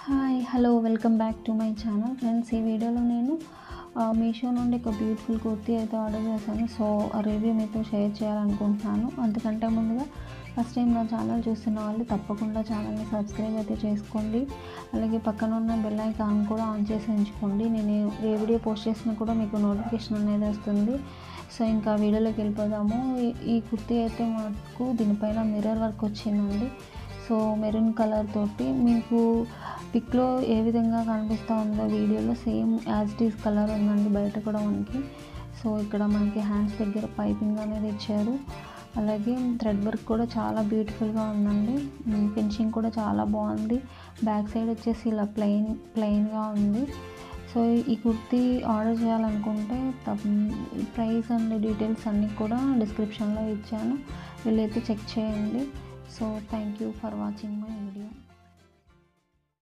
hi hello welcome back to my channel friends ఈ వీడియోలో నేను ఆ, మీషో నుండి ఒక బ్యూటిఫుల్ కుర్తీ అయితే ఆర్డర్ చేశాను సో ఆ రివ్యూ మీతో షేర్ చేయాలనుకుంటున్నాను అంతకంటే ముందుగా ఫస్ట్ టైం నా ఛానల్ చూస్తున్న వాళ్ళు తప్పకుండా ఛానల్ని సబ్స్క్రైబ్ అయితే చేసుకోండి అలాగే పక్కన ఉన్న బెల్ ఐకాన్ కూడా ఆన్ చేసి ఉంచుకోండి నేను ఏ- ఏ వీడియో పోస్ట్ చేసినా కూడా మీకు నోటిఫికేషన్ అనేది వస్తుంది సో ఇంకా వీడియోలోకి వెళ్ళిపోదాము ఈ- ఈ కుర్తీ అయితే మాకు దీనిపైన మిర్రర్ వర్క్ వచ్చిందండి సో మెరూన్ కలర్ తోటి మీకు పిక్లో ఏ విధంగా కనిపిస్తూ ఉందో వీడియోలో same as it is colour ఉందండి బయట కూడా మనకి సో ఇక్కడ మనకి హ్యాండ్స్ దగ్గర పైపింగ్ అనేది ఇచ్చారు అలాగే థ్రెడ్ వర్క్ కూడా చాలా బ్యూటిఫుల్గా ఉందండి ఫినిషింగ్ కూడా చాలా బాగుంది బ్యాక్ సైడ్ వచ్చేసి ఇలా ప్లెయిన్ ప్లెయిన్గా ఉంది సో ఈ కుర్తీ ఆర్డర్ చేయాలనుకుంటే ప్రైస్ అండ్ డీటెయిల్స్ అన్నీ కూడా డిస్క్రిప్షన్లో ఇచ్చాను వీళ్ళైతే చెక్ చేయండి so thank you for watching my video